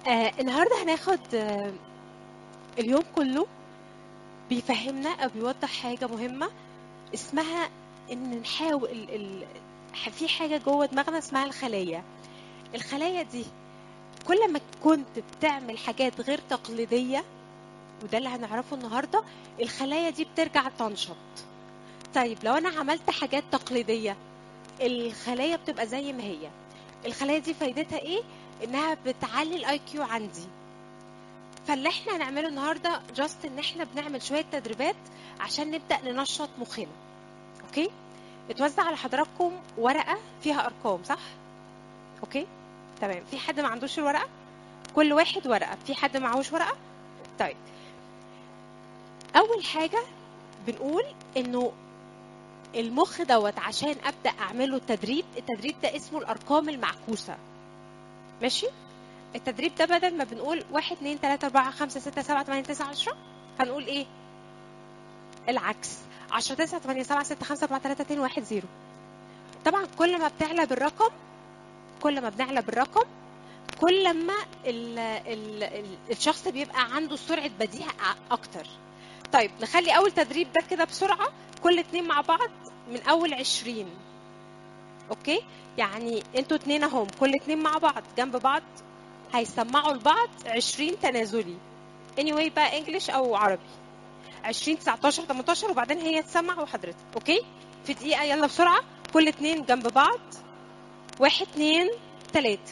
آه النهارده هناخد آه اليوم كله بيفهمنا او بيوضح حاجه مهمه اسمها ان نحاول ال... ال... في حاجه جوه دماغنا اسمها الخلايا الخلايا دي كل ما كنت بتعمل حاجات غير تقليديه وده اللي هنعرفه النهارده الخلايا دي بترجع تنشط طيب لو انا عملت حاجات تقليديه الخلايا بتبقى زي ما هي الخلايا دي فايدتها ايه انها بتعلي الاي كيو عندي فاللي احنا هنعمله النهارده جاست ان احنا بنعمل شويه تدريبات عشان نبدا ننشط مخنا اوكي اتوزع على حضراتكم ورقه فيها ارقام صح اوكي تمام في حد ما عندوش الورقه كل واحد ورقه في حد معهوش ورقه طيب اول حاجه بنقول انه المخ دوت عشان ابدا اعمله تدريب التدريب ده اسمه الارقام المعكوسه ماشي التدريب ده بدل ما بنقول 1 2 3 4 5 6 7 8 9 10 هنقول ايه العكس 10 9 8 7 6 5 4 3 2 1 0 طبعا كل ما بتعلى بالرقم كل ما بنعلى بالرقم كل ما ال ال ال الشخص بيبقى عنده سرعه بديهه اكتر طيب نخلي اول تدريب ده كده بسرعه كل اتنين مع بعض من اول عشرين اوكي يعني انتوا اتنين اهم كل اتنين مع بعض جنب بعض هيسمعوا لبعض عشرين تنازلي anyway بقى انجلش او عربي 20 19 18 وبعدين هي تسمع وحضرتك اوكي في دقيقه يلا بسرعه كل اتنين جنب بعض واحد اتنين تلاته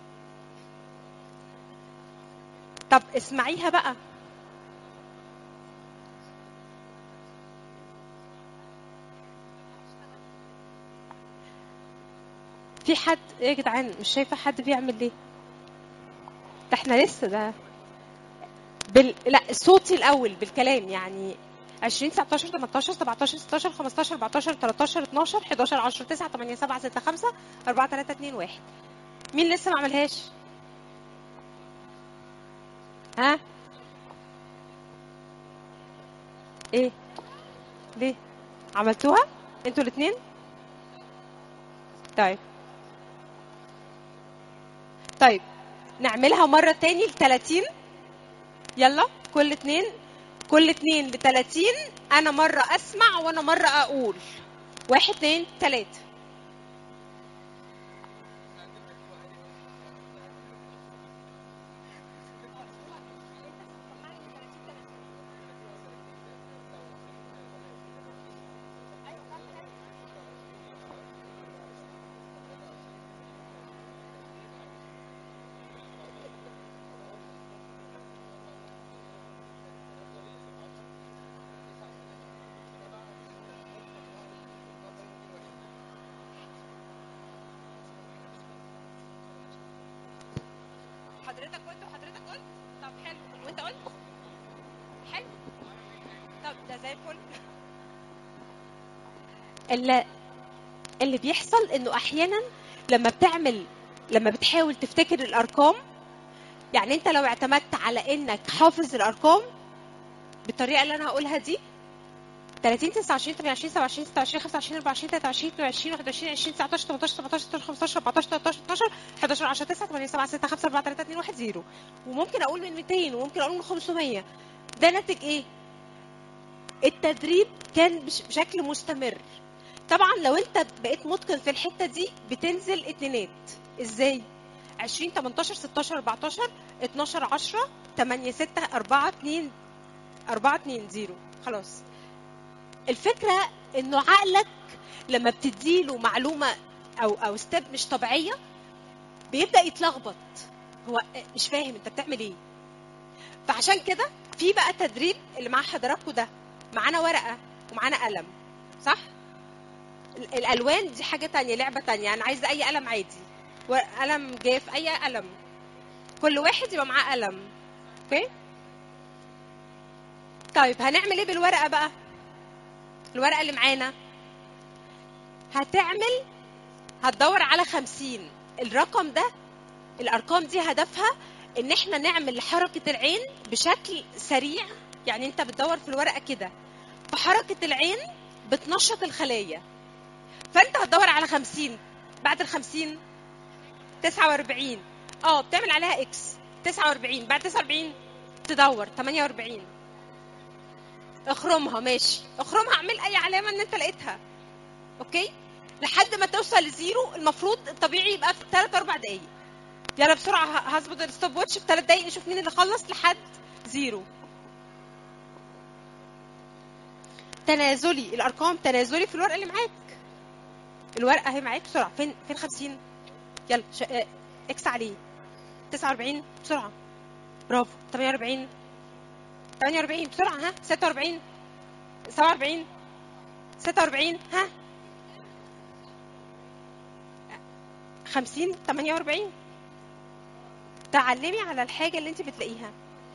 طب اسمعيها بقى في حد ايه يا جدعان مش شايفه حد بيعمل ليه ده احنا لسه ده بال... لا صوتي الاول بالكلام يعني 20 19 18 17 16 15 14 13 12 11 10 9 8 7 6 5 4 3 2 1 مين لسه ما عملهاش ها ايه ليه عملتوها انتوا الاثنين طيب طيب نعملها مرة تاني ل 30 يلا كل اتنين كل اتنين ل 30 أنا مرة أسمع وأنا مرة أقول واحد اتنين تلاتة حضرتك قلت وحضرتك قلت طب حلو وانت قلت حلو طب ده زي الفل اللي اللي بيحصل انه احيانا لما بتعمل لما بتحاول تفتكر الارقام يعني انت لو اعتمدت على انك حافظ الارقام بالطريقه اللي انا هقولها دي 30 29 28 27 26 25 24 23 22 21 20 19 18 17 16 15 14 13 12 11 10 9 8 7 6 5 4 3 2 1 0 وممكن اقول من 200 وممكن اقول من 500 ده ناتج ايه؟ التدريب كان بشكل مستمر طبعا لو انت بقيت متقن في الحته دي بتنزل اتنينات ازاي؟ 20 18 16 14 12 10 8 6 4 2 4 2 0 خلاص الفكره انه عقلك لما بتديله معلومه او او ستيب مش طبيعيه بيبدا يتلخبط هو مش فاهم انت بتعمل ايه فعشان كده في بقى تدريب اللي مع حضراتكم ده معانا ورقه ومعانا قلم صح الالوان دي حاجه تانية لعبه تانية انا عايزه اي قلم عادي قلم جاف اي قلم كل واحد يبقى معاه قلم اوكي طيب هنعمل ايه بالورقه بقى الورقه اللي معانا هتعمل هتدور على خمسين الرقم ده الارقام دي هدفها ان احنا نعمل حركه العين بشكل سريع يعني انت بتدور في الورقه كده فحركه العين بتنشط الخلايا فانت هتدور على خمسين بعد الخمسين تسعة واربعين اه بتعمل عليها اكس 49 بعد 49 تدور 48 اخرمها ماشي اخرمها اعمل اي علامه ان انت لقيتها اوكي لحد ما توصل لزيرو المفروض الطبيعي يبقى في 3 4 دقايق يلا بسرعه ه- هظبط الستوب واتش في 3 دقايق نشوف مين اللي خلص لحد زيرو تنازلي الارقام تنازلي في الورقه اللي معاك الورقه اهي معاك بسرعه فين فين 50 يلا ش... آه، اكس عليه 49 بسرعه برافو 48 48 بسرعه ها 46 47 46 ها 50 48 تعلمي على الحاجه اللي انت بتلاقيها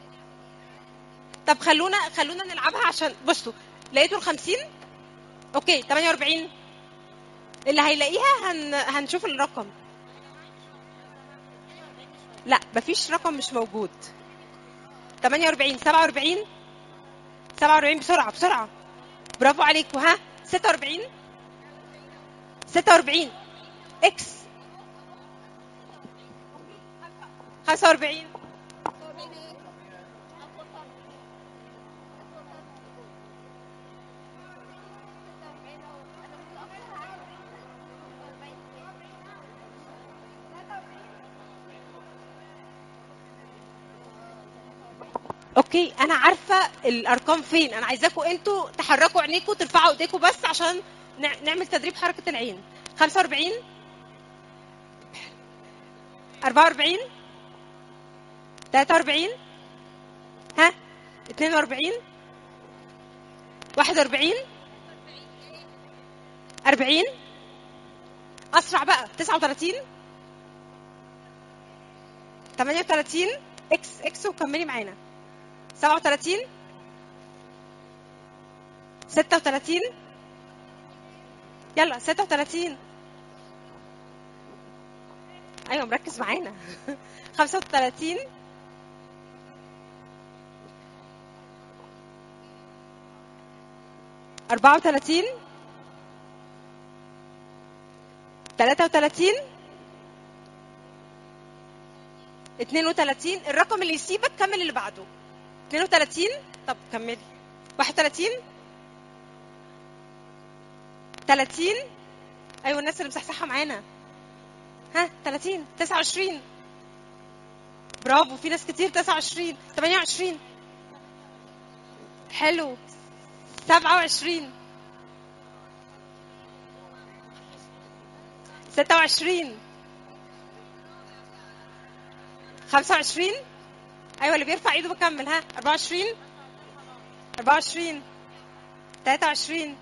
طب خلونا خلونا نلعبها عشان بصوا لقيتوا ال 50 اوكي 48 اللي هيلاقيها هن... هنشوف الرقم لا مفيش رقم مش موجود 48 47 47 بسرعه بسرعه برافو عليكم ها 46 46 اكس 45 اوكي انا عارفه الارقام فين انا عايزاكم انتوا تحركوا عينيكم ترفعوا ايديكم بس عشان نع- نعمل تدريب حركه العين 45 44 43 ها 42 41 40 اسرع بقى 39 38 اكس اكس وكملي معانا 37 36 يلا 36 ايوه مركز معانا 35 34 33 32 الرقم اللي يسيبك كمل اللي بعده 32 طب كملي 31 30 ايوه الناس اللي مصحصحه معانا ها 30 29 برافو في ناس كتير 29 28 حلو 27 26 25 ايوه اللي بيرفع ايده بكمل ها 24 24 23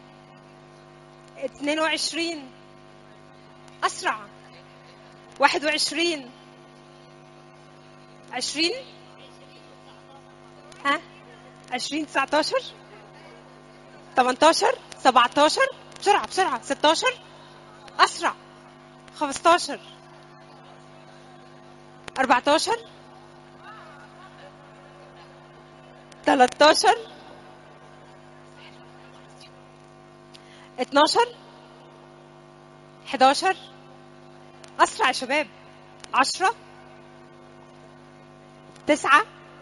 22 اسرع 21 20 ها 20 19 18 17 بسرعة بسرعة 16 أسرع 15 14 13 12 11 أسرع يا شباب 10 9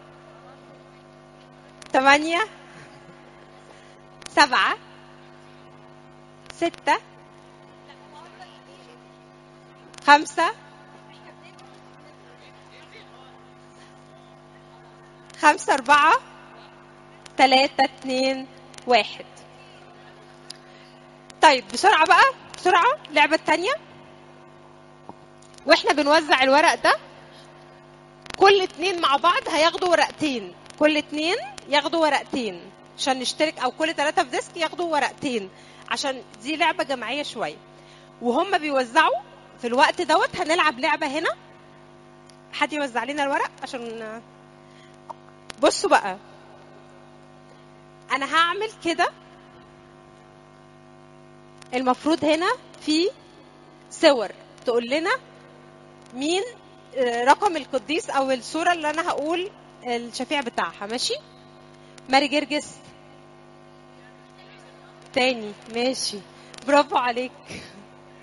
8 سبعة ستة خمسة خمسة أربعة ثلاثة اتنين واحد طيب بسرعة بقى بسرعة اللعبة التانية واحنا بنوزع الورق ده كل اتنين مع بعض هياخدوا ورقتين كل اتنين ياخدوا ورقتين عشان نشترك او كل ثلاثة في ديسك ياخدوا ورقتين عشان دي لعبة جماعية شوية وهم بيوزعوا في الوقت دوت هنلعب لعبة هنا حد يوزع لنا الورق عشان بصوا بقى انا هعمل كده المفروض هنا في صور تقول لنا مين آه، رقم القديس او الصورة اللي انا هقول الشفيع بتاعها ماشي ماري جرجس تاني ماشي برافو عليك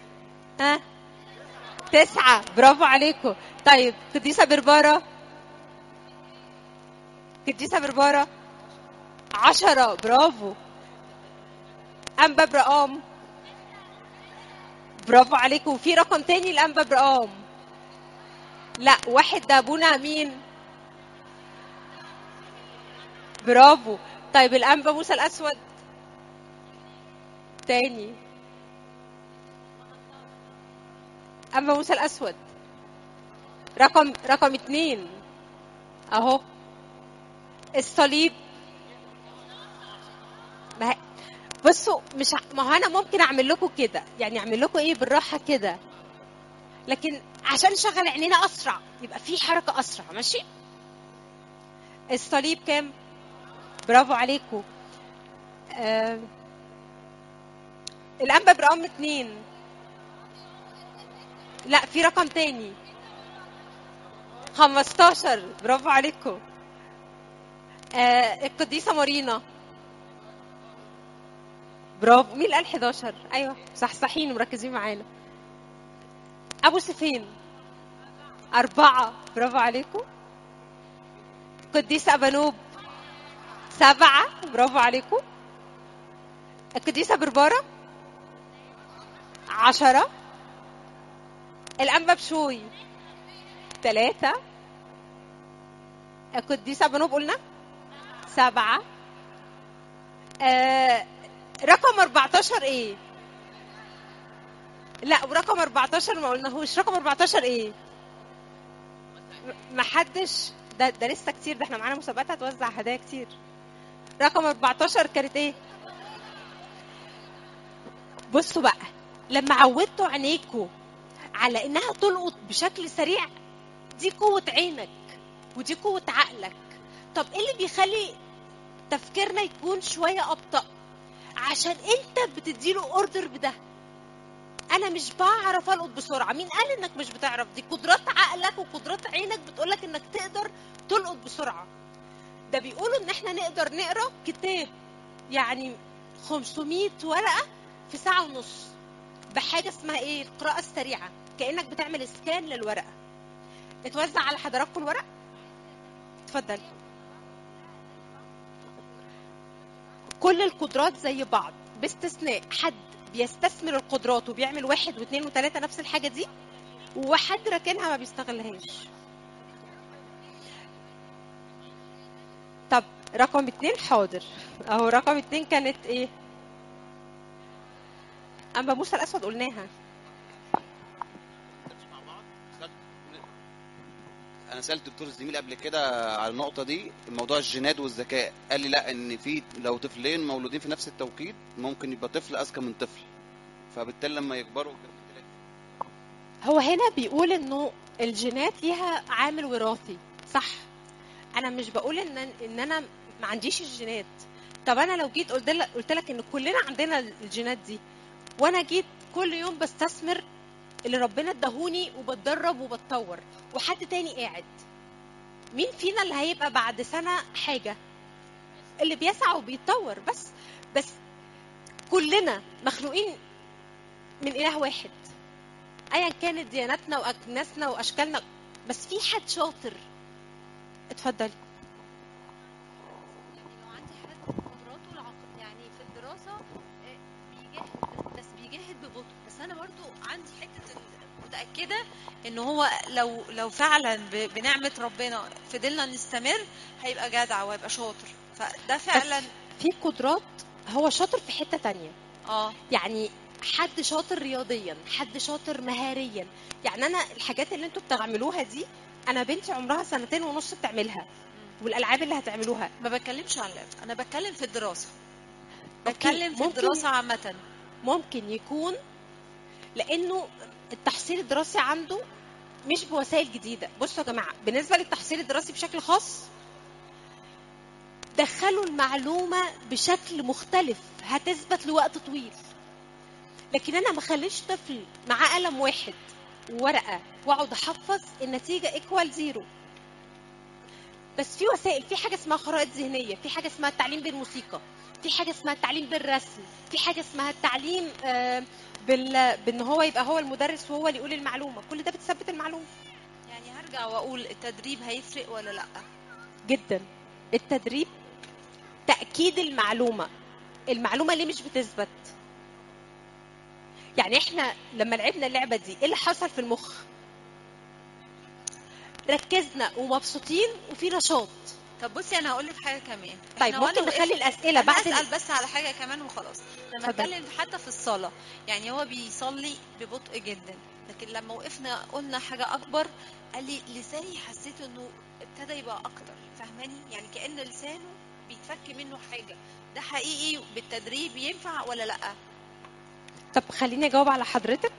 ها تسعة برافو عليكم طيب قديسة بربارة القديسة بربارة عشرة برافو أنبا برقام برافو عليكم في رقم تاني لأنبا برقام لا واحد ده أبونا مين برافو طيب الأنبا موسى الأسود تاني أنبا موسى الأسود رقم رقم اتنين أهو الصليب ما هي- بصوا مش ع- ما هو انا ممكن اعمل لكم كده يعني اعمل لكم ايه بالراحه كده لكن عشان نشغل عينينا اسرع يبقى في حركه اسرع ماشي الصليب كام برافو عليكم آه... الانبا برقم اتنين لا في رقم تاني 15 برافو عليكم آه القديسه مارينا برافو مين اللي قال 11 ايوه صح صحيين مركزين معانا ابو سفين أربعة برافو عليكم القديسة أبانوب سبعة برافو عليكم القديسة بربارة عشرة الأنبا بشوي ثلاثة القديسة أبانوب قلنا سبعة آه رقم 14 ايه؟ لا ورقم 14 ما قلناهوش رقم 14 ايه؟ م- محدش ده ده لسه كتير ده احنا معانا مسابقات هتوزع هدايا كتير رقم 14 كانت ايه؟ بصوا بقى لما عودتوا عينيكوا على انها تلقط بشكل سريع دي قوة عينك ودي قوة عقلك طب ايه اللي بيخلي تفكيرنا يكون شوية أبطأ عشان انت بتديله اوردر بده انا مش بعرف القط بسرعه مين قال انك مش بتعرف دي قدرات عقلك وقدرات عينك بتقولك انك تقدر تلقط بسرعه ده بيقولوا ان احنا نقدر نقرا كتاب يعني 500 ورقه في ساعه ونص بحاجه اسمها ايه القراءه السريعه كانك بتعمل اسكان للورقه اتوزع على حضراتكم الورق اتفضل كل القدرات زي بعض باستثناء حد بيستثمر القدرات وبيعمل واحد واثنين وثلاثة نفس الحاجة دي وحد راكنها ما بيستغلهاش طب رقم اتنين حاضر اهو رقم اتنين كانت ايه اما موسى الاسود قلناها انا سالت الدكتور الزميل قبل كده على النقطه دي موضوع الجينات والذكاء قال لي لا ان في لو طفلين مولودين في نفس التوقيت ممكن يبقى طفل اذكى من طفل فبالتالي لما يكبروا هو هنا بيقول انه الجينات ليها عامل وراثي صح انا مش بقول ان ان انا ما عنديش الجينات طب انا لو جيت قلت لك قلت لك ان كلنا عندنا الجينات دي وانا جيت كل يوم بستثمر اللي ربنا اداهوني وبتدرب وبتطور وحد تاني قاعد مين فينا اللي هيبقى بعد سنه حاجه اللي بيسعى وبيتطور بس بس كلنا مخلوقين من اله واحد ايا كانت دياناتنا واجناسنا واشكالنا بس في حد شاطر اتفضلي يعني لو عندي حد قدراته العقل يعني في الدراسة آه، بيجاهد بس بيجاهد ببطء بس أنا برضو عندي حتة ال- متأكدة إن هو لو لو فعلا ب- بنعمة ربنا فضلنا نستمر هيبقى جدع وهيبقى شاطر فده فعلا في قدرات هو شاطر في حته تانية اه يعني حد شاطر رياضيا حد شاطر مهاريا يعني انا الحاجات اللي انتوا بتعملوها دي انا بنتي عمرها سنتين ونص بتعملها والالعاب اللي هتعملوها ما بتكلمش عن لعب أنا بتكلم في الدراسة أوكي، بتكلم في ممكن- الدراسة عامة ممكن يكون لانه التحصيل الدراسي عنده مش بوسائل جديده بصوا يا جماعه بالنسبه للتحصيل الدراسي بشكل خاص دخلوا المعلومه بشكل مختلف هتثبت لوقت طويل لكن انا ما اخليش طفل معاه قلم واحد وورقه واقعد احفظ النتيجه ايكوال زيرو بس في وسائل في حاجه اسمها خرائط ذهنيه في حاجه اسمها التعليم بالموسيقى في حاجه اسمها التعليم بالرسم في حاجه اسمها التعليم آه، بال... بان هو يبقى هو المدرس وهو اللي يقول المعلومه كل ده بتثبت المعلومه يعني هرجع وأقول التدريب هيفرق ولا لأ جدا التدريب تاكيد المعلومه المعلومه ليه مش بتثبت يعني احنا لما لعبنا اللعبه دي ايه اللي حصل في المخ ركزنا ومبسوطين وفي نشاط طب بصي انا هقول لك حاجه كمان طيب إحنا ممكن وأنا نخلي وقفت- الاسئله أنا بعد ال- اسال بس على حاجه كمان وخلاص لما اتفضل. اتكلم حتى في الصلاه يعني هو بيصلي ببطء جدا لكن لما وقفنا قلنا حاجه اكبر قال لي لساني حسيت انه ابتدى يبقى اكتر فاهماني يعني كان لسانه بيتفك منه حاجه ده حقيقي بالتدريب ينفع ولا لا طب خليني اجاوب على حضرتك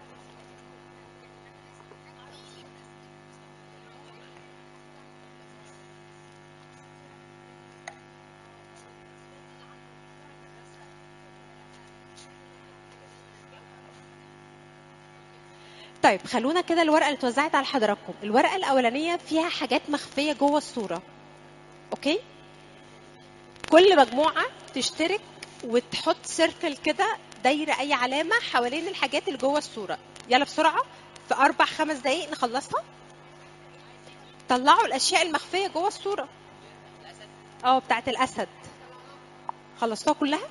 طيب خلونا كده الورقه اللي اتوزعت على حضراتكم الورقه الاولانيه فيها حاجات مخفيه جوه الصوره اوكي كل مجموعه تشترك وتحط سيركل كده دايره اي علامه حوالين الحاجات اللي جوه الصوره يلا بسرعه في اربع خمس دقائق نخلصها طلعوا الاشياء المخفيه جوه الصوره اه بتاعت الاسد خلصتوها كلها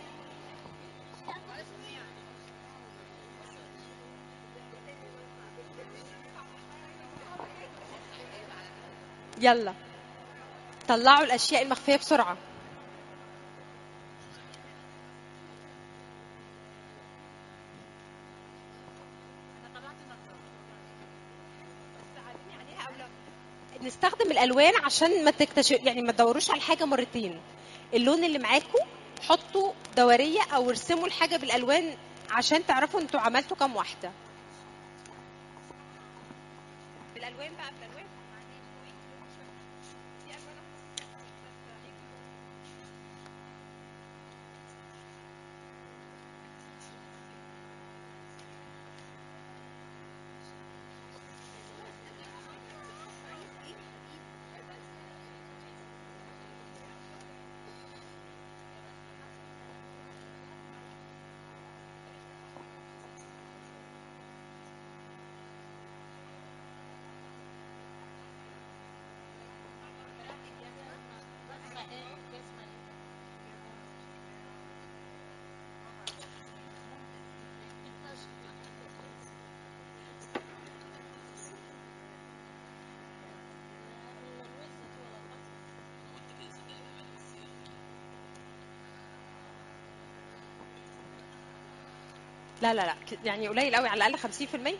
يلا طلعوا الاشياء المخفيه بسرعه نستخدم الالوان عشان ما تكتشف يعني ما تدوروش على الحاجه مرتين اللون اللي معاكم حطوا دوريه او ارسموا الحاجه بالالوان عشان تعرفوا انتوا عملتوا كام واحده بالالوان بقى بالالوان لا لا لا ك- يعني قليل قوي على الاقل 50%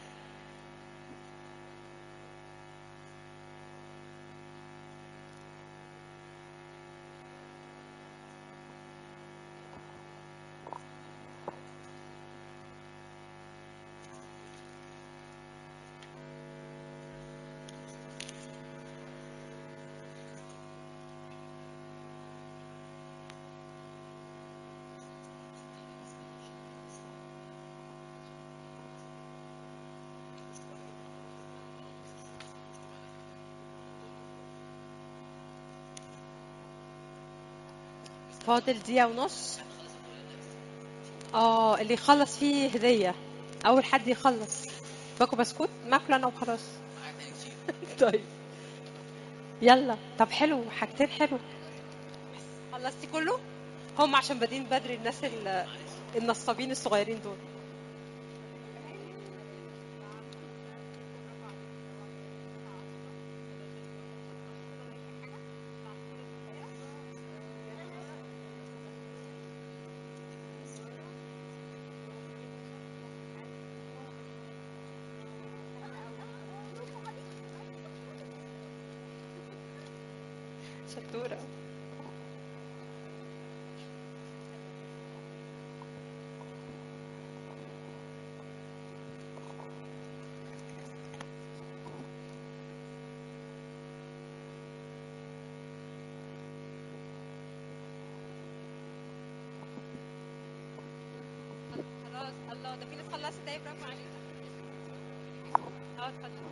فاضل دقيقة ونص اه اللي يخلص فيه هدية أول حد يخلص باكو بسكوت ماكله أنا وخلاص طيب يلا طب حلو حاجتين حلو خلصتي كله هم عشان بادئين بدري الناس ال- النصابين الصغيرين دول شطورة خلاص الله ده في ناس خلصت ايه برافو عليك اه اتفضل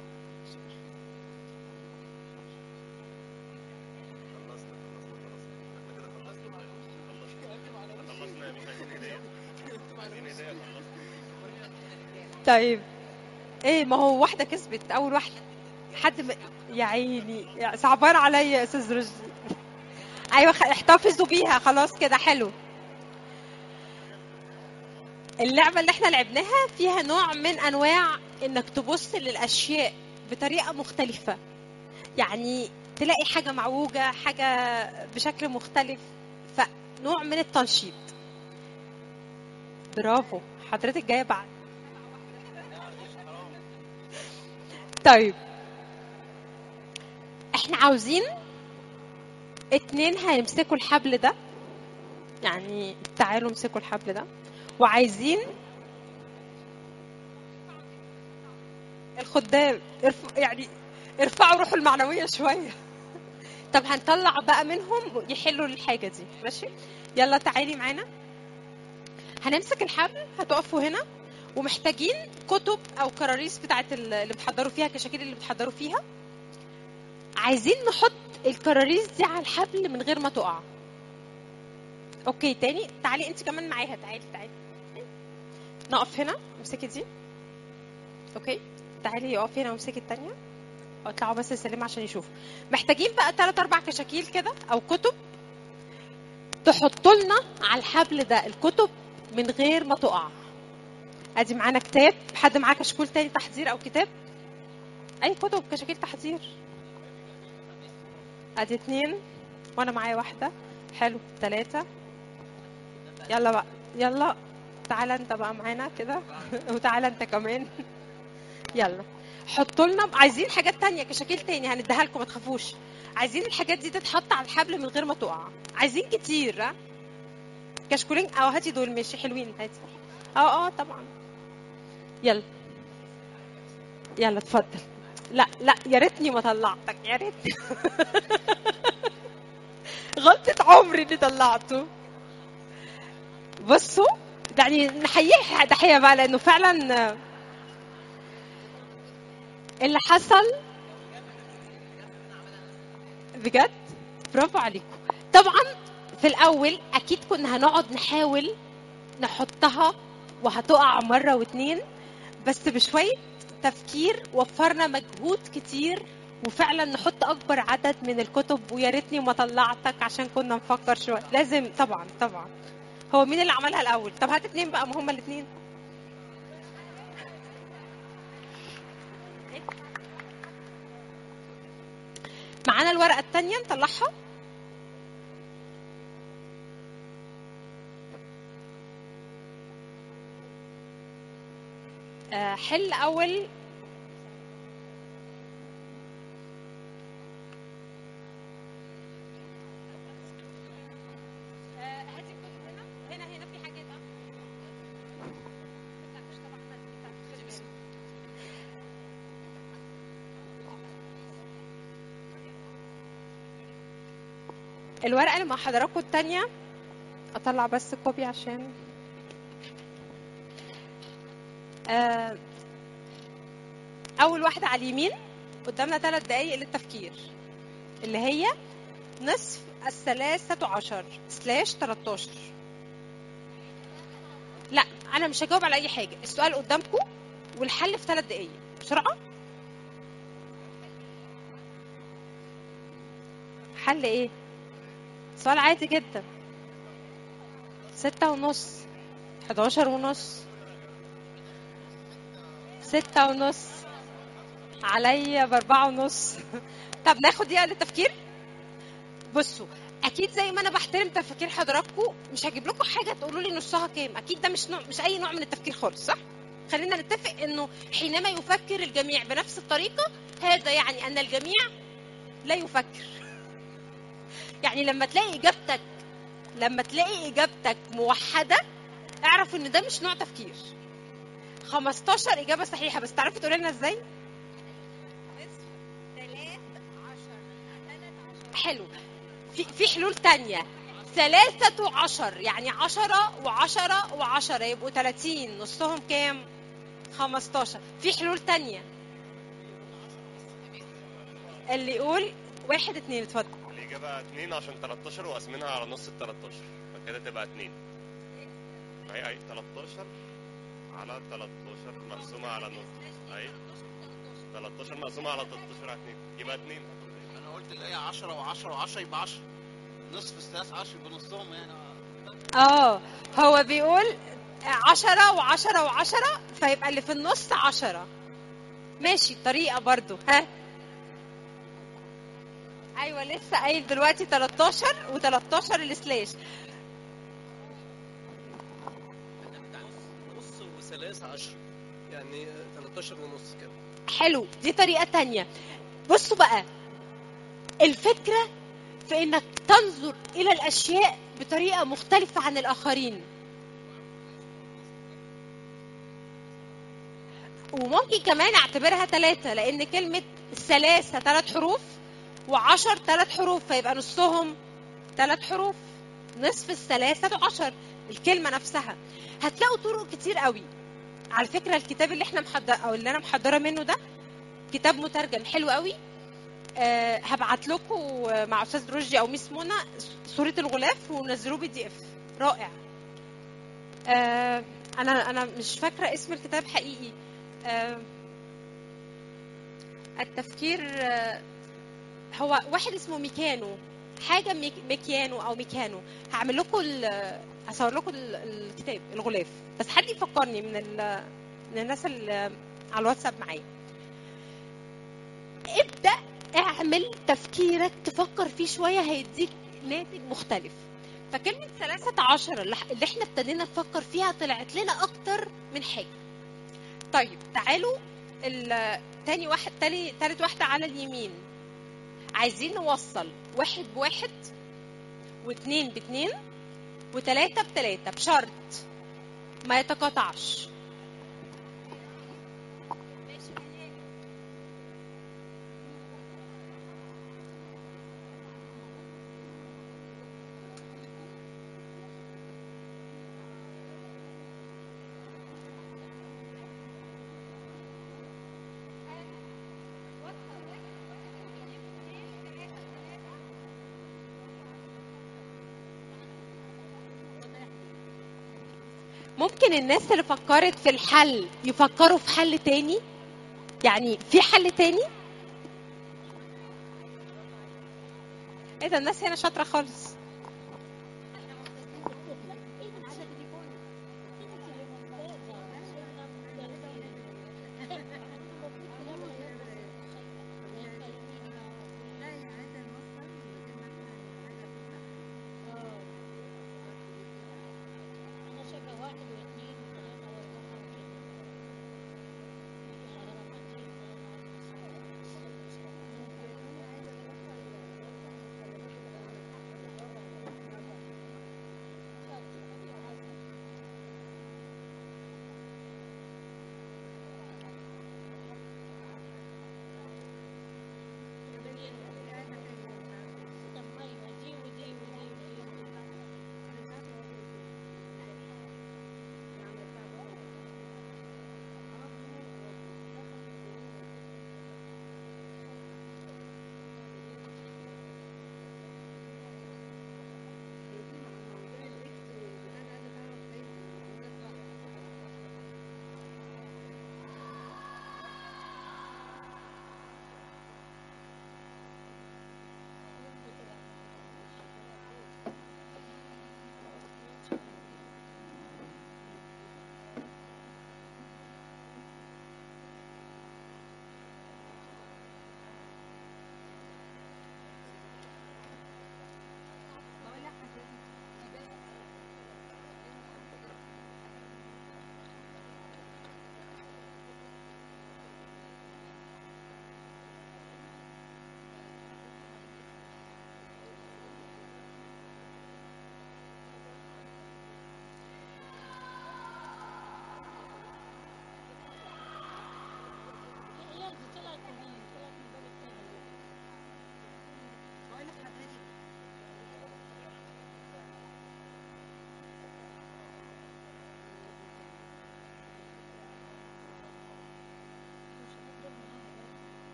طيب ايه ما هو واحده كسبت اول واحده حد م... يا عيني يا صعبان عليا يا استاذ رشدي ايوه خ- احتفظوا بيها خلاص كده حلو اللعبه اللي احنا لعبناها فيها نوع من انواع انك تبص للاشياء بطريقه مختلفه يعني تلاقي حاجه معوجه حاجه بشكل مختلف فنوع من التنشيط برافو حضرتك جايه بعد طيب احنا عاوزين اتنين هيمسكوا الحبل ده يعني تعالوا امسكوا الحبل ده وعايزين الخدام ارف... يعني ارفعوا روحه المعنويه شويه طب هنطلع بقى منهم يحلوا الحاجه دي ماشي يلا تعالي معانا هنمسك الحبل هتقفوا هنا ومحتاجين كتب او كراريس بتاعت ال- اللي بتحضروا فيها كشاكيل اللي بتحضروا فيها عايزين نحط الكراريس دي على الحبل من غير ما تقع اوكي تاني تعالي انت كمان معاها تعالي تعالي نقف هنا امسكي دي اوكي تعالي اقفي هنا وامسكي التانية اطلعوا بس سليم عشان يشوفوا محتاجين بقى تلات اربع كشاكيل كده او كتب تحطوا لنا على الحبل ده الكتب من غير ما تقع ادي معانا كتاب حد معاه كشكول تاني تحضير او كتاب اي كتب كشاكيل تحضير ادي اتنين وانا معايا واحدة حلو تلاتة يلا بقى يلا تعالى انت بقى معانا كده وتعالى انت كمان يلا حطوا لنا عايزين حاجات تانية كشاكيل تاني هنديها لكم ما تخافوش عايزين الحاجات دي تتحط على الحبل من غير ما تقع عايزين كتير ها كشكولين اه هاتي دول ماشي حلوين هاتي اه اه طبعا يلا يلا اتفضل لا لا يا ريتني ما طلعتك يا ريتني غلطة عمري اللي طلعته بصوا يعني نحييه تحية بقى لأنه فعلا اللي حصل بجد برافو عليكم طبعا في الأول أكيد كنا هنقعد نحاول نحطها وهتقع مرة واتنين بس بشوية تفكير وفرنا مجهود كتير وفعلا نحط اكبر عدد من الكتب ويا ريتني ما طلعتك عشان كنا نفكر شويه لازم طبعا طبعا هو مين اللي عملها الاول طب هات اتنين بقى ما هما الاتنين معانا الورقه التانية نطلعها آه، حل اول آه، هاتي الكتب هنا هنا هنا في حاجات اه ما تاخدش طبعا ما تاخدش. الورقه اللي مع حضراتكم التانية اطلع بس كوبي عشان آه، اول واحده على اليمين قدامنا ثلاث دقايق للتفكير اللي هي نصف الثلاثة عشر سلاش 13 لا انا مش هجاوب على اي حاجه السؤال قدامكم والحل في ثلاث دقايق بسرعه حل ايه سؤال عادي جدا ستة ونص حداشر ونص ستة ونص عليا بأربعة ونص طب ناخد دقيقة للتفكير بصوا أكيد زي ما أنا بحترم تفكير حضراتكم مش هجيب لكم حاجة تقولوا لي نصها كام أكيد ده مش نوع مش أي نوع من التفكير خالص صح؟ خلينا نتفق إنه حينما يفكر الجميع بنفس الطريقة هذا يعني أن الجميع لا يفكر يعني لما تلاقي إجابتك لما تلاقي إجابتك موحدة اعرف إن ده مش نوع تفكير 15 إجابة صحيحة بس تعرفي تقولي لنا إزاي؟ حلو في في حلول تانية ثلاثة عشر يعني عشرة وعشرة وعشرة يبقوا تلاتين نصهم كام؟ خمستاشر في حلول تانية اللي يقول واحد اتنين اتفضل الإجابة 2 عشان 13 وقسمينها على نص ال 13 فكده تبقى 2 أي أي 13 على 13 مقسومة على نص أي 13 مقسومة على 13 على 2 يبقى 2 انا قلت اللي هي 10 و10 و10 يبقى 10 نصف الثلاث عشر بنصهم يعني اه هو بيقول عشرة وعشرة وعشرة فيبقى اللي في النص عشرة ماشي طريقة برضو ها ايوه لسه قايل دلوقتي 13 و13 السلاش نص وثلاث عشر يعني 13 ونص كده حلو دي طريقة تانية بصوا بقى الفكرة في انك تنظر الى الاشياء بطريقة مختلفة عن الاخرين وممكن كمان اعتبرها ثلاثة لان كلمة ثلاثة ثلاث حروف وعشر ثلاث حروف فيبقى نصهم ثلاث حروف نصف الثلاثة عشر الكلمة نفسها هتلاقوا طرق كتير قوي على فكرة الكتاب اللي احنا محضر او اللي انا محضرة منه ده كتاب مترجم حلو قوي أه هبعت لكم مع استاذ رشدي او ميس منى صورة الغلاف ونزلوه بي دي اف رائع أه انا انا مش فاكرة اسم الكتاب حقيقي أه التفكير أه هو واحد اسمه ميكانو حاجة ميك ميكيانو او ميكانو هعمل لكم ال- هصور لكم ال- الكتاب الغلاف بس حد يفكرني من ال- من الناس اللي على الواتساب معايا ابدأ اعمل تفكيرك تفكر فيه شوية هيديك ناتج مختلف فكلمة ثلاثة عشر اللي اللي احنا ابتدينا نفكر فيها طلعت لنا أكتر من حاجة طيب تعالوا ال- تاني واحد تاني تالت واحدة على اليمين عايزين نوصل واحد بواحد واثنين باثنين وثلاثة بثلاثة بشرط ما يتقاطعش ممكن الناس اللي فكرت في الحل يفكروا في حل تاني يعني في حل تاني ايه ده الناس هنا شاطره خالص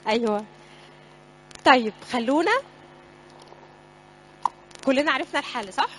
ايوه طيب خلونا كلنا عرفنا الحل صح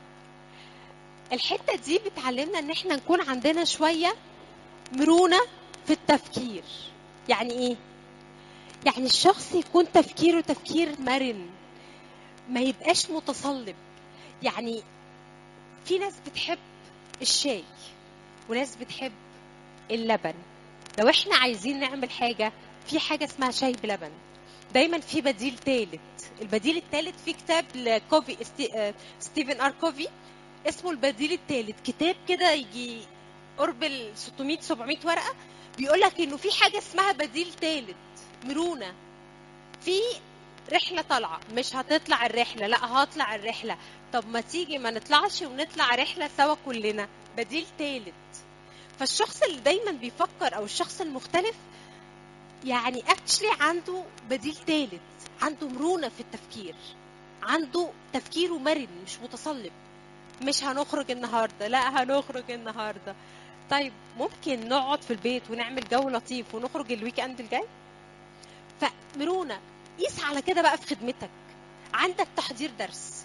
الحته دي بتعلمنا ان احنا نكون عندنا شويه مرونه في التفكير يعني ايه يعني الشخص يكون تفكيره تفكير مرن ما يبقاش متصلب يعني في ناس بتحب الشاي وناس بتحب اللبن لو احنا عايزين نعمل حاجه في حاجه اسمها شاي بلبن دايما في بديل ثالث البديل الثالث في كتاب لكوفي ستي... آه، ستيفن ار كوفي اسمه البديل الثالث كتاب كده يجي قرب ال 600 700 ورقه بيقول لك انه في حاجه اسمها بديل ثالث مرونه في رحله طالعه مش هتطلع الرحله لا هطلع الرحله طب ما تيجي ما نطلعش ونطلع رحله سوا كلنا بديل ثالث فالشخص اللي دايما بيفكر او الشخص المختلف يعني اكشلي عنده بديل ثالث عنده مرونه في التفكير عنده تفكيره مرن مش متصلب مش هنخرج النهارده لا هنخرج النهارده طيب ممكن نقعد في البيت ونعمل جو لطيف ونخرج الويك اند الجاي فمرونه قيس على كده بقى في خدمتك عندك تحضير درس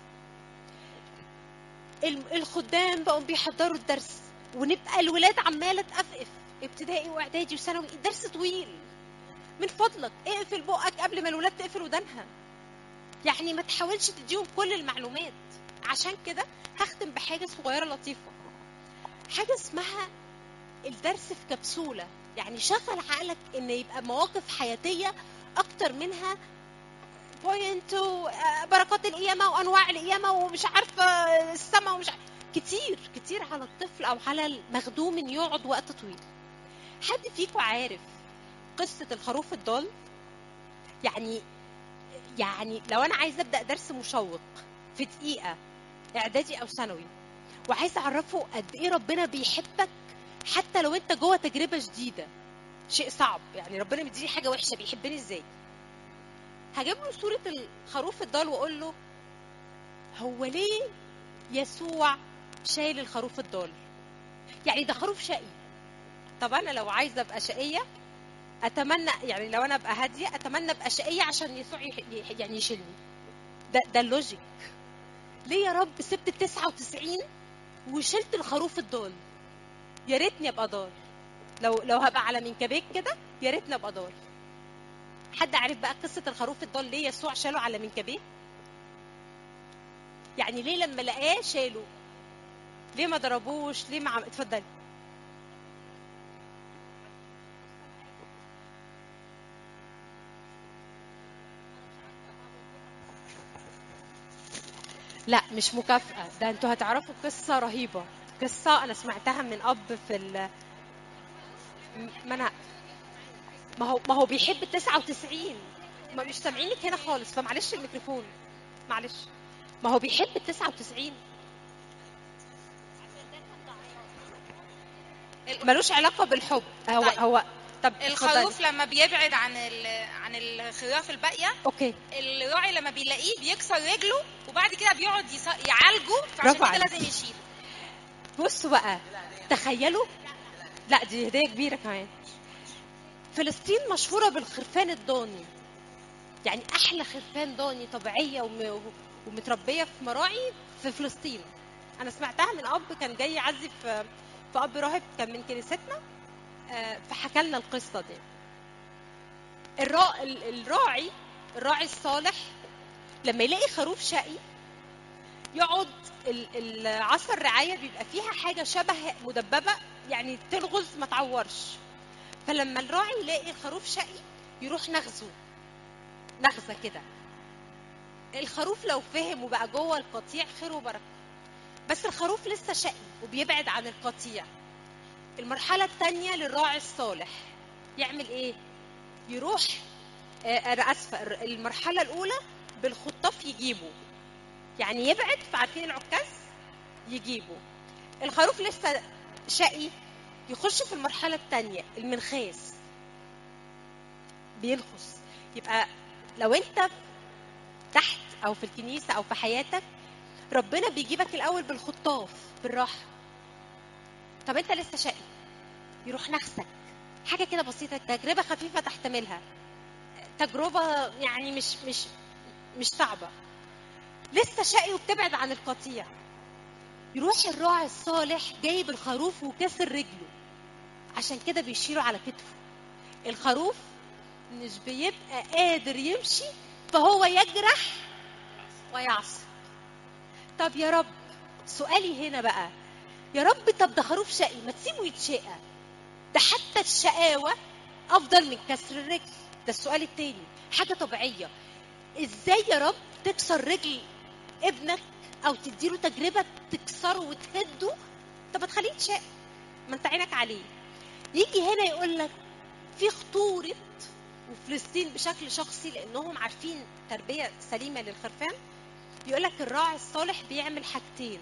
ال- الخدام بقوا بيحضروا الدرس ونبقى الولاد عماله تقفقف ابتدائي واعدادي وثانوي الدرس طويل من فضلك اقفل بقك قبل ما الولاد تقفل ودانها يعني ما تحاولش تديهم كل المعلومات عشان كده هختم بحاجه صغيره لطيفه حاجه اسمها الدرس في كبسوله يعني شغل عقلك ان يبقى مواقف حياتيه اكتر منها بوينت بركات القيامه وانواع القيامه ومش عارفه السماء ومش عارفة. كتير كتير على الطفل او على المخدوم ان يقعد وقت طويل حد فيكم عارف قصه الخروف الضال يعني يعني لو انا عايزه ابدا درس مشوق في دقيقه اعدادي او ثانوي وعايزه اعرفه قد ايه ربنا بيحبك حتى لو انت جوه تجربه جديده شيء صعب يعني ربنا مديني حاجه وحشه بيحبني ازاي هجيب له صوره الخروف الضال واقول له هو ليه يسوع شايل الخروف الضال يعني ده خروف شقي طب انا لو عايزه ابقى شقيه اتمنى يعني لو انا ابقى هاديه اتمنى ابقى شقيه عشان يسوع يح- يح- يعني يشيلني ده ده اللوجيك ليه يا رب سبت ال 99 وشلت الخروف الضال يا ريتني ابقى ضال لو لو هبقى على منكبيك كده يا ريتني ابقى ضال حد عارف بقى قصه الخروف الضال ليه يسوع شاله على منكبيه يعني ليه لما لقاه شاله ليه ما ضربوش ليه ما عم... اتفضلي لا مش مكافأة ده انتوا هتعرفوا قصة رهيبة قصة أنا سمعتها من أب في ال ما أنا ما هو ما هو بيحب ال 99 ما مش سامعينك هنا خالص فمعلش الميكروفون معلش ما هو بيحب ال 99 ملوش علاقة بالحب هو طيب. هو طب الخروف اتفضلي. لما بيبعد عن ال... عن الخراف الباقيه اوكي الراعي لما بيلاقيه بيكسر رجله وبعد كده بيقعد يص... يعالجه فعشان برافو كده عليك. لازم يشيله بصوا بقى تخيلوا لا دي هديه كبيره كمان فلسطين مشهوره بالخرفان الضاني يعني احلى خرفان ضاني طبيعيه وم... ومتربيه في مراعي في فلسطين انا سمعتها من اب كان جاي يعزي في في اب راهب كان من كنيستنا آه، فحكى لنا القصه دي الرا... ال- الراعي الراعي الصالح لما يلاقي خروف شقي يقعد ال- العصا الرعايه بيبقى فيها حاجه شبه مدببه يعني تلغز ما تعورش فلما الراعي يلاقي الخروف شقي يروح نغزه نغزه كده الخروف لو فهم وبقى جوه القطيع خير وبركه بس الخروف لسه شقي وبيبعد عن القطيع المرحله الثانيه للراعي الصالح يعمل ايه يروح آه، انا اسفه المرحله الاولى بالخطاف يجيبه يعني يبعد فعارفين العكاز يجيبه الخروف لسه شقي يخش في المرحله الثانيه المنخاس بينخس يبقى لو انت تحت او في الكنيسه او في حياتك ربنا بيجيبك الاول بالخطاف بالراحه طب انت لسه شقي يروح نخسك حاجه كده بسيطه تجربه خفيفه تحتملها تجربه يعني مش مش مش صعبه لسه شقي وبتبعد عن القطيع يروح الراعي الصالح جايب الخروف وكسر رجله عشان كده بيشيله على كتفه الخروف مش بيبقى قادر يمشي فهو يجرح ويعصب طب يا رب سؤالي هنا بقى يا رب طب ده خروف شقي ما تسيبه يتشقى ده حتى الشقاوة أفضل من كسر الرجل ده السؤال التاني حاجة طبيعية إزاي يا رب تكسر رجل ابنك أو تديله تجربة تكسره وتهده طب ما تخليه يتشقى ما انت عينك عليه يجي هنا يقول لك في خطورة وفلسطين بشكل شخصي لأنهم عارفين تربية سليمة للخرفان يقول لك الراعي الصالح بيعمل حاجتين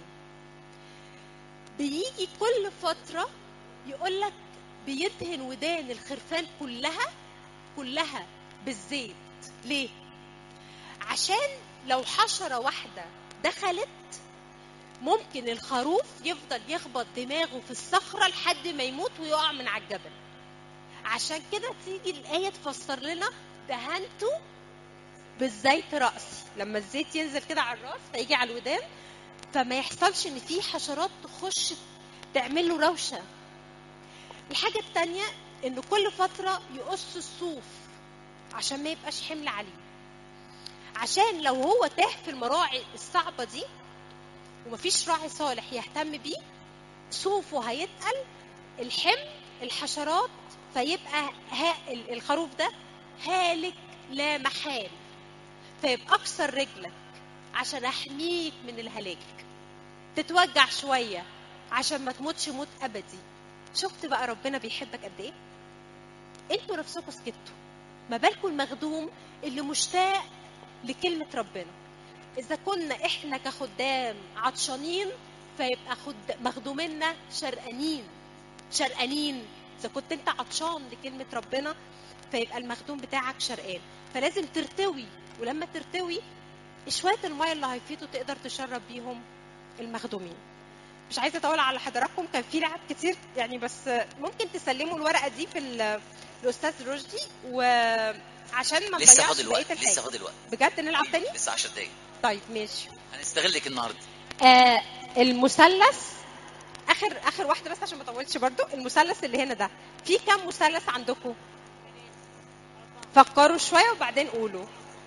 بيجي كل فترة يقول لك بيدهن ودان الخرفان كلها كلها بالزيت ليه؟ عشان لو حشرة واحدة دخلت ممكن الخروف يفضل يخبط دماغه في الصخرة لحد ما يموت ويقع من على الجبل عشان كده تيجي الآية تفسر لنا دهنته بالزيت رأسي لما الزيت ينزل كده على الراس فيجي على الودان فما يحصلش ان في حشرات تخش تعمل له روشه الحاجه التانية ان كل فتره يقص الصوف عشان ما يبقاش حمل عليه عشان لو هو تاه في المراعي الصعبه دي ومفيش راعي صالح يهتم بيه صوفه هيتقل الحمل الحشرات فيبقى ها الخروف ده هالك لا محال فيبقى اكسر رجلك عشان احميك من الهلاك تتوجع شويه عشان ما تموتش موت ابدي شفت بقى ربنا بيحبك قد ايه انتوا نفسكم سكتوا ما بالكم المخدوم اللي مشتاق لكلمه ربنا اذا كنا احنا كخدام عطشانين فيبقى خد مخدومينا شرقانين شرقانين اذا كنت انت عطشان لكلمه ربنا فيبقى المخدوم بتاعك شرقان فلازم ترتوي ولما ترتوي شويه الميه اللي هيفيضوا تقدر تشرب بيهم المخدومين مش عايزه اطول على حضراتكم كان في لعب كتير يعني بس ممكن تسلموا الورقه دي في ال- الاستاذ رشدي وعشان ما لسه نضيعش فاضل بقيه وقت لسه الحاجه فاضل وقت بجد نلعب تاني لسه 10 دقايق طيب ماشي هنستغلك النهارده آه المثلث اخر اخر واحده بس عشان ما اطولش برضو المثلث اللي هنا ده في كام مثلث عندكم فكروا شويه وبعدين قولوا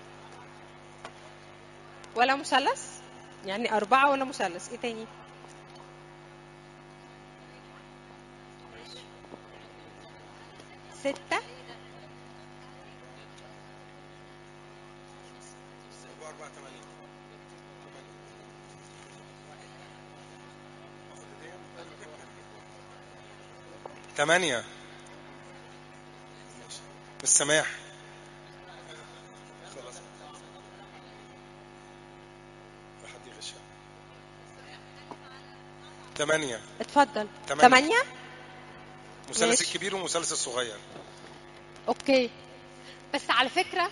ولا مثلث يعني أربعة ولا مثلث إيه تاني؟ ستة ثمانية السماح خلاص في حد يغشها ثمانية اتفضل تمانية. ثمانية مثلث ماشي. الكبير ومثلث الصغير اوكي بس على فكرة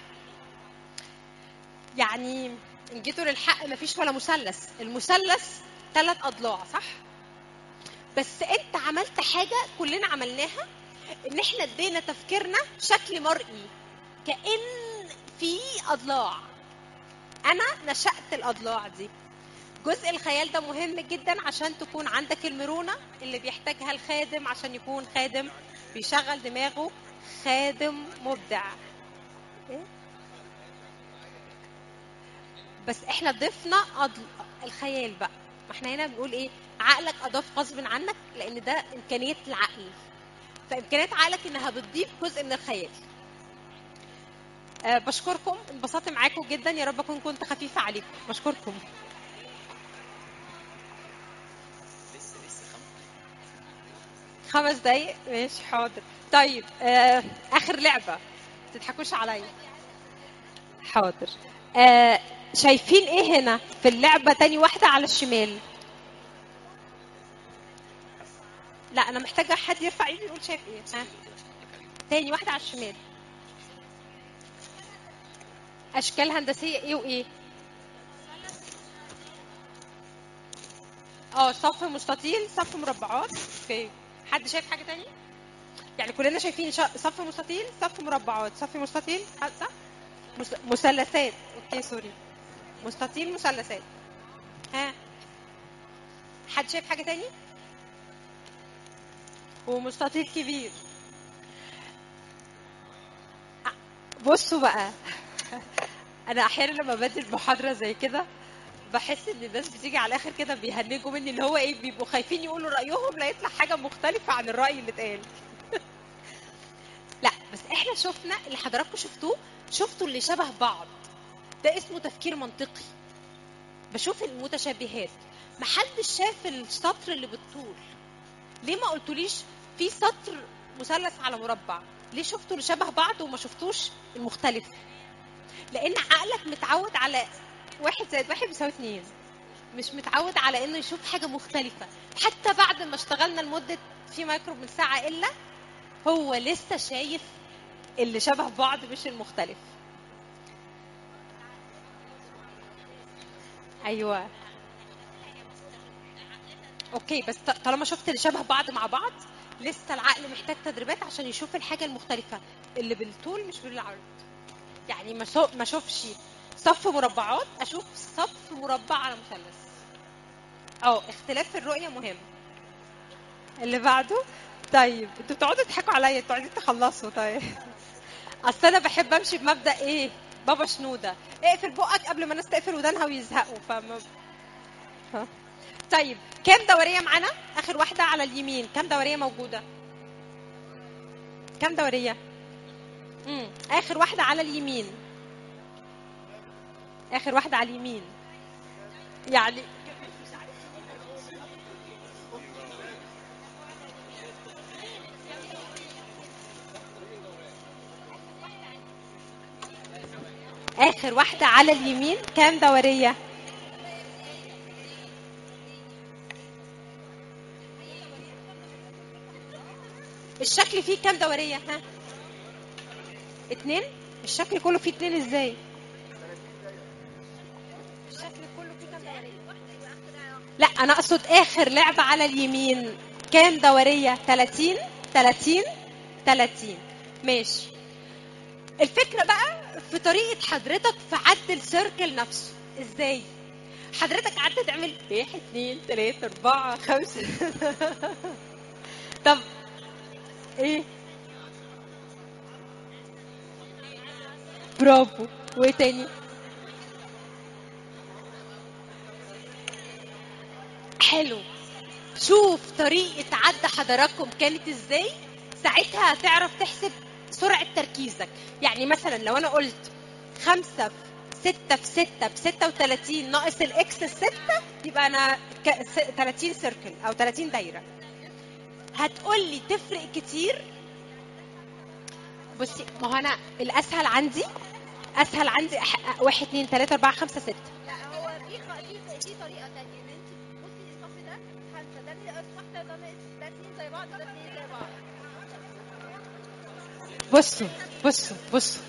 يعني ان جيتوا للحق مفيش ولا مثلث المثلث ثلاث اضلاع صح بس انت عملت حاجة كلنا عملناها ان احنا ادينا تفكيرنا شكل مرئي كأن في اضلاع انا نشأت الاضلاع دي جزء الخيال ده مهم جدا عشان تكون عندك المرونة اللي بيحتاجها الخادم عشان يكون خادم بيشغل دماغه خادم مبدع إيه؟ بس احنا ضفنا أضل... الخيال بقى ما احنا هنا بنقول ايه عقلك اضاف غصب عنك لان ده امكانيه العقل فامكانيات عقلك انها بتضيف جزء من الخيال أه بشكركم انبسطت معاكم جدا يا رب اكون كنت خفيفه عليكم بشكركم لسه لسه خمس خمس دقايق ماشي حاضر طيب آه اخر لعبه ما تضحكوش عليا حاضر آه شايفين ايه هنا في اللعبه تاني واحده على الشمال لا انا محتاجه حد يرفع ايده يقول شايف ايه ها تاني واحده على الشمال اشكال هندسيه ايه وايه اه صف مستطيل صف مربعات اوكي حد شايف حاجه تانية يعني كلنا شايفين شا- صف مستطيل صف مربعات صف مستطيل حد- صح مس- مثلثات اوكي سوري مستطيل مثلثات ها حد شايف حاجه تاني ومستطيل كبير ع- بصوا بقى انا احيانا لما بدي المحاضره زي كده بحس ان الناس بتيجي على الاخر كده بيهنجوا مني اللي هو ايه بيبقوا خايفين يقولوا رايهم لا يطلع حاجه مختلفه عن الراي اللي اتقال لا بس احنا شفنا اللي حضراتكم شفتوه شفتوا اللي شبه بعض ده اسمه تفكير منطقي بشوف المتشابهات محدش شاف السطر اللي بالطول ليه ما قلتوليش في سطر مثلث على مربع ليه شفتوا اللي شبه بعض وما شفتوش المختلف لان عقلك متعود على واحد زائد واحد بيساوي اتنين مش متعود على انه يشوف حاجه مختلفه حتى بعد ما اشتغلنا لمده في مايكرو من ساعه الا هو لسه شايف اللي شبه بعض مش المختلف ايوه اوكي بس ط- طالما شفت اللي شبه بعض مع بعض لسه العقل محتاج تدريبات عشان يشوف الحاجه المختلفه اللي بالطول مش بالعرض يعني ما شو- ما اشوفش صف مربعات اشوف صف مربع على مثلث اه اختلاف في الرؤيه مهم اللي بعده طيب انتوا بتقعدوا تضحكوا عليا انتوا عايزين تخلصوا طيب اصل انا بحب امشي بمبدا ايه بابا شنوده اقفل بقك قبل ما الناس تقفل ودانها ويزهقوا فما ها. طيب كام دوريه معانا اخر واحده على اليمين كام دوريه موجوده كام دوريه امم اخر واحده على اليمين اخر واحده على اليمين يعني اخر واحده على اليمين كام دوريه الشكل فيه كام دوريه ها اتنين الشكل كله فيه اتنين ازاي الشكل كله فيه كام دوريه لا انا اقصد اخر لعبه على اليمين كام دوريه 30 30 30 ماشي الفكره بقى في طريقه حضرتك في عد السيركل نفسه ازاي حضرتك قعدت تعمل واحد اتنين تلاته اربعه خمسه طب ايه برافو وايه تاني حلو شوف طريقة عد حضراتكم كانت ازاي ساعتها هتعرف تحسب سرعة تركيزك يعني مثلا لو انا قلت خمسة في ستة في ستة بستة وتلاتين ناقص الاكس الستة يبقى انا ك- س- تلاتين سيركل او تلاتين دايرة هتقولي تفرق كتير بصي ما هو انا الاسهل عندي اسهل عندي أح- واحد اتنين تلاتة اربعة خمسة ستة لا هو في خ- في في طريقه تانية ان انت بصي الصف ده خمسه ده ناقص واحده ده ناقص ده اتنين زي بعض ده اتنين زي بعض بصوا بصوا بصوا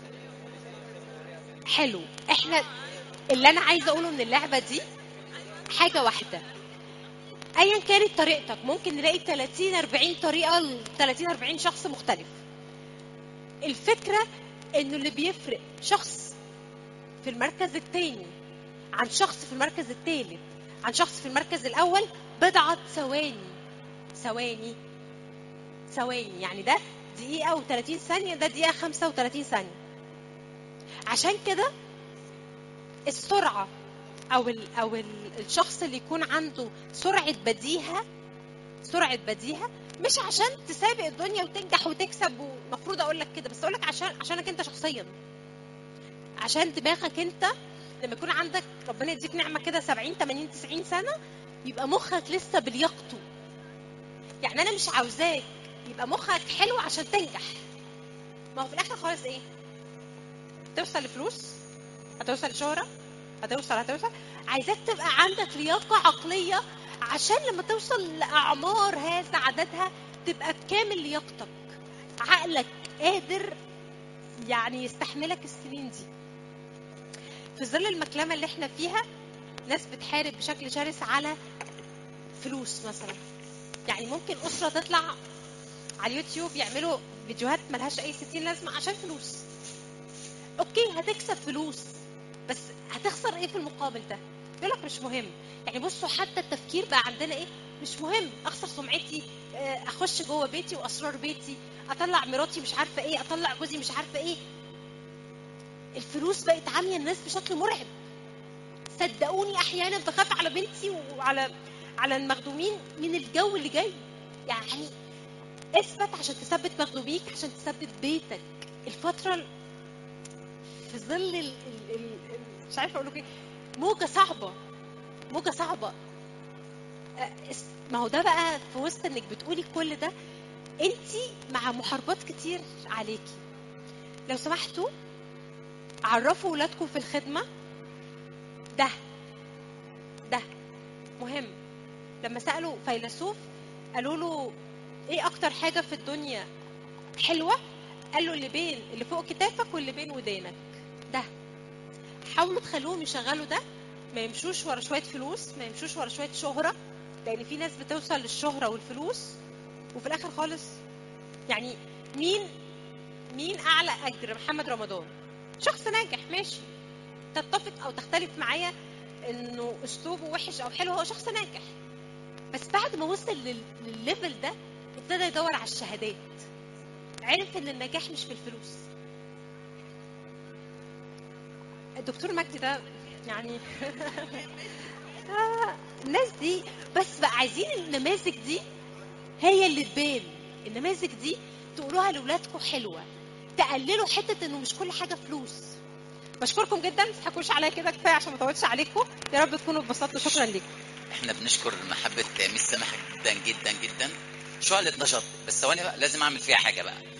حلو احنا اللي انا عايزه اقوله من اللعبه دي حاجه واحده ايا كانت طريقتك ممكن نلاقي 30 40 طريقه ل 30 40 شخص مختلف الفكره انه اللي بيفرق شخص في المركز الثاني عن شخص في المركز الثالث عن شخص في المركز الاول بضعه ثواني ثواني ثواني يعني ده دقيقة و30 ثانية ده دقيقة 35 ثانية عشان كده السرعة أو ال أو ال الشخص اللي يكون عنده سرعة بديهة سرعة بديهة مش عشان تسابق الدنيا وتنجح وتكسب ومفروض أقول لك كده بس أقول لك عشان عشانك أنت شخصيا عشان دماغك أنت لما يكون عندك ربنا يديك نعمة كده 70 80 90 سنة يبقى مخك لسه بلياقته يعني أنا مش عاوزاك يبقى مخك حلو عشان تنجح ما هو في الاخر خالص ايه توصل لفلوس هتوصل لشهرة هتوصل هتوصل عايزاك تبقى عندك لياقة عقلية عشان لما توصل لأعمار هذا عددها تبقى بكامل لياقتك عقلك قادر يعني يستحملك السنين دي في ظل المكلمة اللي احنا فيها ناس بتحارب بشكل شرس على فلوس مثلا يعني ممكن أسرة تطلع على اليوتيوب يعملوا فيديوهات ملهاش اي ستين لازمه عشان فلوس اوكي هتكسب فلوس بس هتخسر ايه في المقابل ده يقول لك مش مهم يعني بصوا حتى التفكير بقى عندنا ايه مش مهم اخسر سمعتي آه، اخش جوه بيتي واسرار بيتي اطلع مراتي مش عارفه ايه اطلع جوزي مش عارفه ايه الفلوس بقت عاميه الناس بشكل مرعب صدقوني احيانا بخاف على بنتي وعلى على المخدومين من الجو اللي جاي يعني اثبت عشان تثبت مخدوميك عشان تثبت بيتك الفتره ال- في ظل ال... ال... ال... ال- مش عارفه اقول لك ايه موجه صعبه موجه صعبه أه، اس- ما هو ده بقى في وسط انك بتقولي كل ده انت مع محاربات كتير عليكي لو سمحتوا عرفوا ولادكم في الخدمه ده ده مهم لما سالوا فيلسوف قالوا له ايه اكتر حاجه في الدنيا حلوه قال له اللي بين اللي فوق كتافك واللي بين ودانك ده حاولوا تخلوهم يشغلوا ده ما يمشوش ورا شويه فلوس ما يمشوش ورا شويه شهره لان في ناس بتوصل للشهره والفلوس وفي الاخر خالص يعني مين مين اعلى اجر محمد رمضان شخص ناجح ماشي تتفق او تختلف معايا انه اسلوبه وحش او حلو هو شخص ناجح بس بعد ما وصل لل- للليفل ده ابتدى يدور على الشهادات عرف ان النجاح مش في الفلوس الدكتور مجدي ده يعني آه، الناس دي بس بقى عايزين النماذج دي هي اللي تبان النماذج دي تقولوها لاولادكم حلوه تقللوا حته انه مش كل حاجه فلوس بشكركم جدا ما تضحكوش عليا كده كفايه عشان ما اطولش عليكم يا رب تكونوا اتبسطتوا شكرا لكم احنا بنشكر محبة ميس سماح جدا جدا جدا شعلة نشاط بس ثواني بقى لازم اعمل فيها حاجة بقى